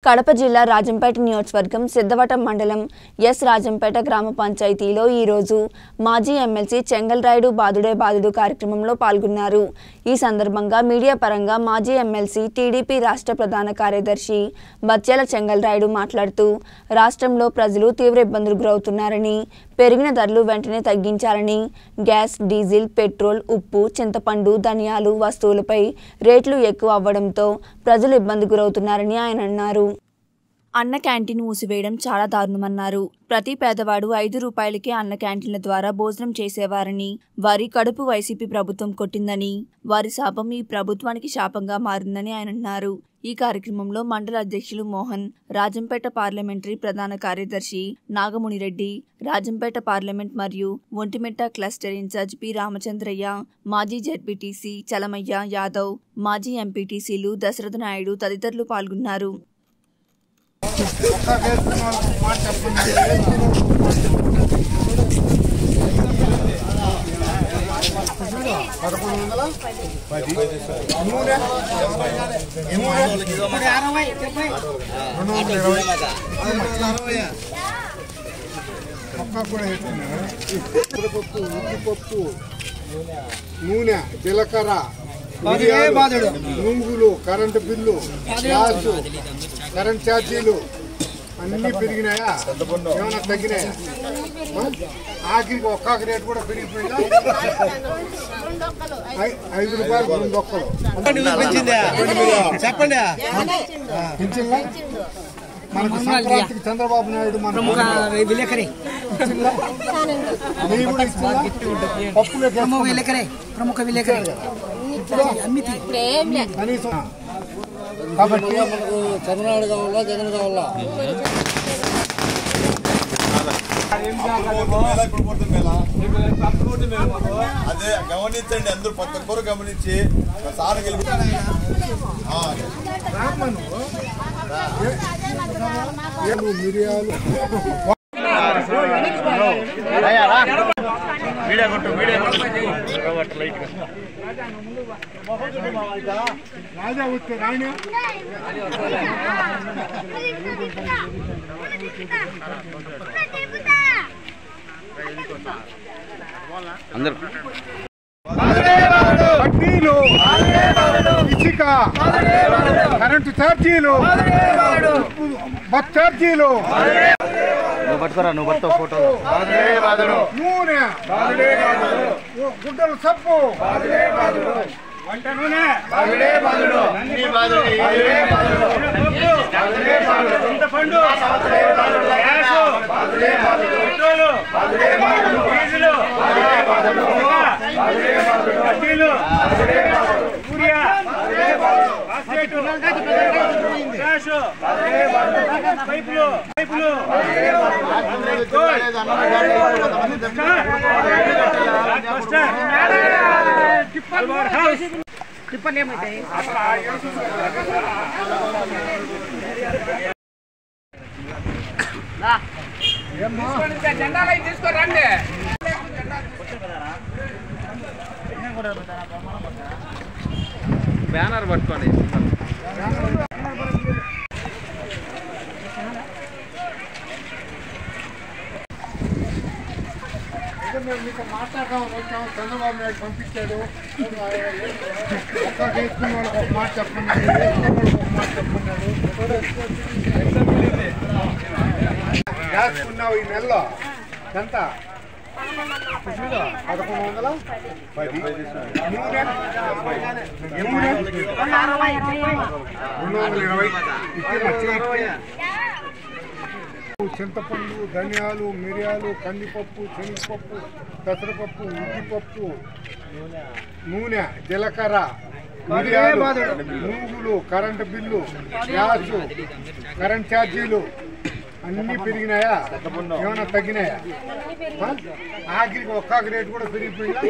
కడప జిల్లా రాజంపేట నియోజకవర్గం సిద్ధవటం మండలం ఎస్ రాజంపేట గ్రామ పంచాయతీలో ఈరోజు మాజీ ఎమ్మెల్సీ చెంగల్రాయుడు బాదుడే బాదుడు కార్యక్రమంలో పాల్గొన్నారు ఈ సందర్భంగా మీడియా పరంగా మాజీ ఎమ్మెల్సీ టీడీపీ రాష్ట్ర ప్రధాన కార్యదర్శి బత్యాల చెంగల్రాయుడు మాట్లాడుతూ రాష్ట్రంలో ప్రజలు తీవ్ర ఇబ్బందులు గురవుతున్నారని పెరిగిన ధరలు వెంటనే తగ్గించాలని గ్యాస్ డీజిల్ పెట్రోల్ ఉప్పు చింతపండు ధనియాలు వస్తువులపై రేట్లు ఎక్కువ అవ్వడంతో ప్రజలు ఇబ్బంది గురవుతున్నారని ఆయన అన్నారు అన్న క్యాంటీన్ మూసివేయడం చాలా దారుణమన్నారు ప్రతి పేదవాడు ఐదు రూపాయలకే అన్న క్యాంటీన్ల ద్వారా భోజనం చేసేవారని వారి కడుపు వైసీపీ ప్రభుత్వం కొట్టిందని వారి శాపం ఈ ప్రభుత్వానికి శాపంగా మారిందని ఆయన అన్నారు ఈ కార్యక్రమంలో మండల అధ్యక్షులు మోహన్ రాజంపేట పార్లమెంటరీ ప్రధాన కార్యదర్శి నాగమునిరెడ్డి రాజంపేట పార్లమెంట్ మరియు Vontimitta cluster incharge P Ramachandraiah మాజీ జెడ్పీటీసీ చలమయ్య యాదవ్ మాజీ ఎంపీటీసీలు దశరథ నాయుడు తదితరులు పాల్గొన్నారు పదకొండు వందల పది నూనె నూనె రెండు వందల ఇరవై పక్కా కూడా వేసుకున్నారా పప్పు ఉద్దిపప్పు నూనె జీలకర్ర మిరియాలు, నువ్వులు కరెంటు బిల్లు గ్యాస్ కరెంట్ ఛార్జీలు అన్నీ పెరిగినాయా ఏమైనా తగ్గినాయా ఆ? ఆఖరికి ఒక్కొక్క రేటు కూడా పెరిగిపోయిందా ఐ- ఐదు రూపాయలు రెండు ఒక్కలు చెప్పండి పెంచిందా మనకు సంక్రాంతికి చంద్రబాబు నాయుడు మన విలేకరి ఇచ్చిందా? నెయ్యి కూడా ఇచ్చిందా? పప్పులోకి ప్రముఖ వేసుకున్నాం. విలేకరి ప్రముఖ విలేకరి అమ్మితి కనీసం కాబట్టి చంద్రనాడు కావాలా జగన్ కావాలా అదే గమనించండి అందరూ ప్రతి ఒక్కరు గమనించి సార్ గెలిపి రామను ఏలు మిరియాలు రాజా వస్తే రాణి వడ్డీలు ఇసుక కరెంటు ఛార్జీలు బస్ ఛార్జీలు నువ్వు పట్టుకోరా నువ్వు పట్టుకో ఫోటో నూనె ఓ, గుడ్డల సబ్బు వంట నూనె చింతపండు గ్యాసు, పెట్రోలు, డీజిలు, వడ్డీలు, యూరియా, ఫాస్ఫేటు, గ్యాసు, పైపులు పైపులు అల్వార్ హౌస్ బ్యానర్ పట్టుకోండి అయితే మేము మీతో మాట్లాడదామని వచ్చాము చంద్రబాబు నాయుడు పంపించాడు ఒక్క వేసుకున్న వాళ్ళకి ఒక మాట చెప్పన్నాడు వేసుకున్న వాళ్ళకి ఒక మాట చెప్పన్నాడు గ్యాస్ ఉన్నావు ఈ నెలలో ఎంత పదకొండు వందల పది నూనె నూనె రెండు వందల ఇరవై ఇచ్చి మర్చిపోయి చింతపండు ధనియాలు మిరియాలు కందిపప్పు శనగపప్పు పెసరపప్పు ఉద్దిపప్పు నూనె జీలకర్ర మిరియాలు నువ్వులు కరెంటు బిల్లు గ్యాస్ కరెంట్ ఛార్జీలు అన్నీ పెరిగినాయా ఏమైనా తగ్గినాయా ఆ? ఆఖరికి ఒక్కొక్క రేటు కూడా పెరిగిపోయిందా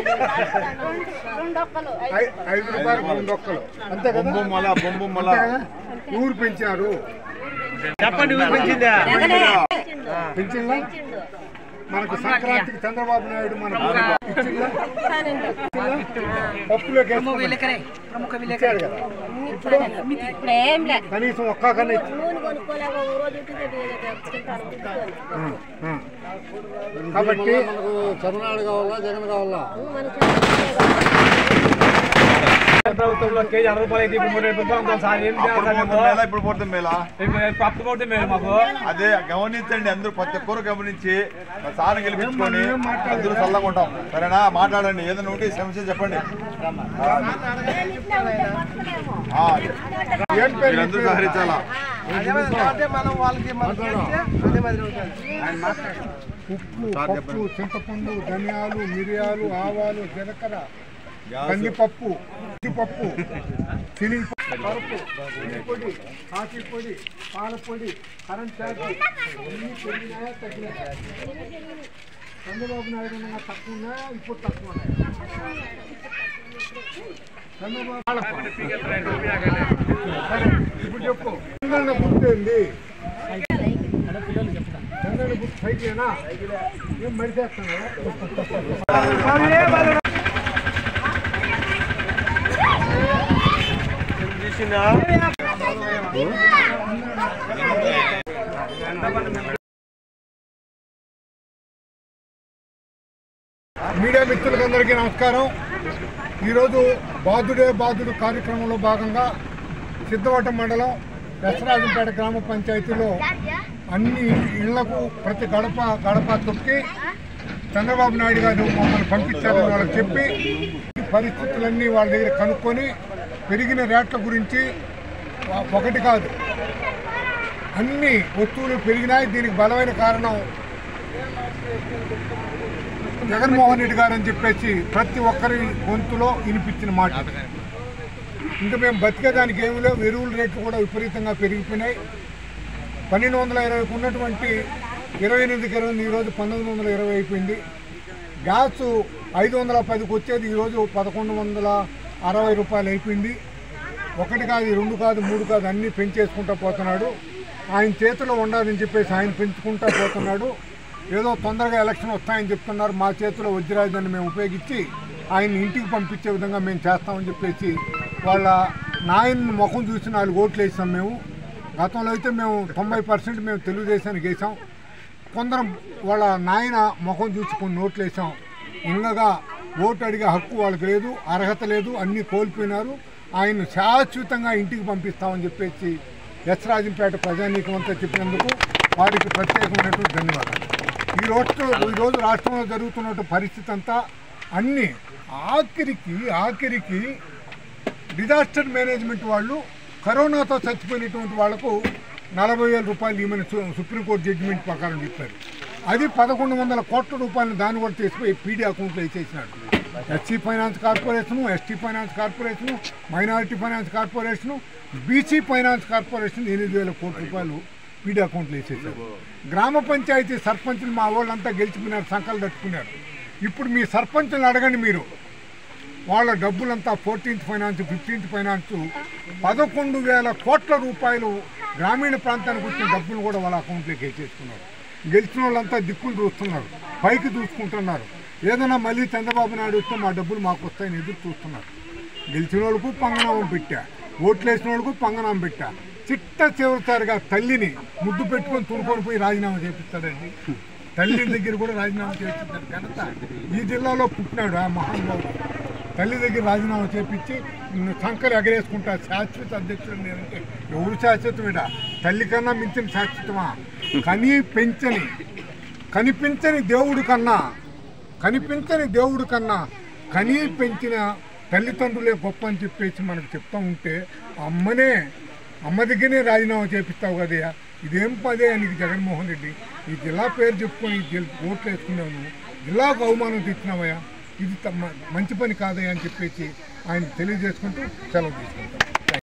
ఐ- ఐదు రూపాయలు రెండు ఒక్కలు అంతే కదా బొమ్మల బొమ్మల అంతే కదా? ఊరు పెంచారు చెప్పండి ఊరు పెంచిందా పెంచిందా మనకు సంక్రాంతికి చంద్రబాబు నాయుడు మనకు ఇచ్చిందా? ఇచ్చిందా? పప్పులోకి ప్రముఖ వేసుకున్నాం. విలేకరి ప్రముఖ విలేకరి ఇచ్చాడు కదా ఇప్పుడు ఏం లేదు కనీసం ఒక్క కన్నా ఇచ్చి నూనె కొనుక్కోలేక ఒక రోజు తింటారు కాబట్టి మనకు చంద్రనాడు కావాలా జగన్ కావాలా ప్రభుత్వంలో కేజీ అరవై రూపాయలు అయితే ఇప్పుడు మూడు రూపాయలు అమ్ముతాం సార్ ఏం చేయాలి సార్ అప్పుడు మేము? మేళ ఇప్పుడు పోతుంది మేళ ఇప్పుడు అప్పు పోతే మేము మాకు అదే గమనించండి అందరూ ప్రతి ఒక్కరు గమనించి సార్ గెలిపించుకొని అందరూ చల్లగా ఉంటాం సరేనా మాట్లాడండి ఏదైనా ఉంటే ఈ సమస్య చెప్పండి ఆ, ఏం పేరు మీరందరూ సహకరించాలా ఉప్పు సార్ పప్పు చింతపండు ధనియాలు మిరియాలు ఆవాలు జీలకర్ర గ్యాస్ కందిపప్పు పప్పు చిని పరుపు ఉల్లి పొడి కాఫీ పొడి పాల పొడి కరెంట్ ఛార్జ్ అన్నీ పెరిగినాయా తగ్గినాయా చంద్రబాబు నాయుడు ఉండగా తక్కువ ఉన్నాయా ఇప్పుడు తక్కువ ఉన్నాయా చంద్రబాబు సరే, ఇప్పుడు చెప్పు చంద్రన్న గుర్తుంది చంద్రన్న గుర్తు సైకిలేనా ఏం మరిచేస్తున్నావా మీడియా మిత్రులందరికీ నమస్కారం ఈరోజు బాధుడే బాధుడు కార్యక్రమంలో భాగంగా సిద్ధవటం మండలం దసరాజంపేట గ్రామ పంచాయతీలో అన్ని ఇళ్లకు ప్రతి గడప గడప తొక్కి చంద్రబాబు నాయుడు గారు మమ్మల్ని పంపించారని వాళ్ళకి చెప్పి ఈ పరిస్థితులన్నీ వాళ్ళ దగ్గర కనుక్కొని పెరిగిన రేట్ల గురించి వా- ఒకటి కాదు అన్ని వస్తువులు పెరిగినాయి దీనికి బలమైన కారణం జగన్మోహన్ రెడ్డి గారు అని చెప్పేసి ప్రతి ఒక్కరి గొంతులో వినిపించిన మాట ఇంకా మేము బతికేదానికి ఏమీ లేవు ఎరువుల రేట్లు కూడా విపరీతంగా పెరిగిపోయినాయి పన్నెండు వందల ఇరవైకి ఉన్నటువంటి ఇరవై ఎనిమిదికి ఇరవై ఎనిమిది ఈరోజు పంతొమ్మిది వందల ఇరవై అయిపోయింది గ్యాస్ ఐదు వందల పదికి వచ్చేది ఈరోజు పదకొండు వందల అరవై రూపాయలు అయిపోయింది ఒకటి కాదు రెండు కాదు మూడు కాదు అన్నీ పెంచేసుకుంటా పోతున్నాడు ఆయన చేతిలో ఉండాలని చెప్పేసి ఆయన పెంచుకుంటా పోతున్నాడు ఏదో తొందరగా ఎలక్షన్ వస్తాయని చెప్తున్నారు మా చేతిలో వజ్రాయుధాన్ని మేము ఉపయోగించి ఆయన ఇంటికి పంపించే విధంగా మేము చేస్తామని చెప్పేసి వాళ్ళ నాయన ముఖం చూసి నాలుగు ఓట్లు వేసాం మేము గతంలో అయితే మేము తొంభై పర్సెంట్ మేము తెలుగుదేశానికి వేసాం కొందరం వాళ్ళ నాయన ముఖం చూసి కొన్ని ఓట్లు వేసాం ఇంగగా ఓటు అడిగే హక్కు వాళ్ళకి లేదు అర్హత లేదు అన్నీ కోల్పోయినారు ఆయన శాశ్వతంగా ఇంటికి పంపిస్తామని చెప్పేసి ఎస్ రాజంపేట ప్రజానీకం అంతా చెప్పినందుకు వారికి ప్రత్యేకమైనటువంటి ధన్యవాదాలు ఈ రోజు ఈరోజు రాష్ట్రంలో జరుగుతున్న పరిస్థితి అంతా అన్నీ ఆఖరికి ఆఖరికి డిజాస్టర్ మేనేజ్మెంట్ వాళ్ళు కరోనాతో చచ్చిపోయినటువంటి వాళ్లకు నలభై వేల రూపాయలు ఇవ్వమని సు- సుప్రీంకోర్టు జడ్జిమెంట్ ప్రకారం చెప్పారు అది పదకొండు వందల కోట్ల రూపాయలు దాన్ని కూడా తీసిపోయి పీడీ అకౌంట్లో వేసేసినాడు SC finance corporation ST finance corporation minority finance corporation BC finance corporation ఎనిమిది వేల కోట్ల రూపాయలు పీడీ అకౌంట్లో వేసేసారు గ్రామ పంచాయతీ సర్పంచులు మా వాళ్ళంతా గెలిచిపోయినారు సంకలు తట్టుకున్నారు ఇప్పుడు మీ సర్పంచులు అడగండి మీరు వాళ్ళ డబ్బులంతా ఫోర్టీన్త్ ఫైనాన్స్ ఫిఫ్టీన్త్ ఫైనాన్స్ పదకొండు వేల కోట్ల రూపాయలు గ్రామీణ ప్రాంతానికి వచ్చిన డబ్బులు కూడా వాళ్ళ అకౌంట్లోకి వేసేసుకున్నారు గెలిచిన వాళ్ళంతా దిక్కులు చూస్తున్నారు పైకి చూసుకుంటున్నారు ఏదైనా మళ్ళీ చంద్రబాబు నాయుడు వస్తే మా డబ్బులు మాకు వస్తాయని ఎదురు చూస్తున్నారు గెలిచిన వాళ్ళకు పంగనామం పెట్టా ఓట్లు వేసిన వాళ్ళకు పంగనామం పెట్టా చిట్ట చివరిసారిగా తల్లిని ముద్దు పెట్టుకొని తుడుకొని పోయి రాజీనామా చేపిస్తాడండి తల్లి దగ్గర కూడా రాజీనామా చేపిస్తాడు ఘనత ఈ జిల్లాలో పుట్టినాడు ఆ మహానుభావుడు తల్లి దగ్గర రాజీనామా చేపించి నిన్ను సంకలు ఎగరేసుకుంటా శాశ్వత అధ్యక్షుడు నేనంటే ఎవరు శాశ్వతమేడా తల్లి కన్నా మించిన శాశ్వతమా కని పెంచని కనిపించని దేవుడు కన్నా కనిపించని దేవుడు కన్నా కని పెంచిన తల్లిదండ్రులే గొప్ప అని చెప్పేసి మనకు చెప్తా ఉంటే ఆ అమ్మనే అమ్మ దగ్గరనే రాజీనామా చేపిస్తావు కదయ్యా ఇదేం పదే నీకు జగన్మోహన్ రెడ్డి ఈ జిల్లా పేరు చెప్పుకొని ఈ జిల్- ఓట్లు వేసుకున్నావు నువ్వు జిల్లాకు అవమానం తెచ్చినావయ్యా ఇది త- మ- మంచి పని కాదయ్యా అని చెప్పేసి ఆయన తెలియజేసుకుంటూ సెలవు తీసుకుంటాం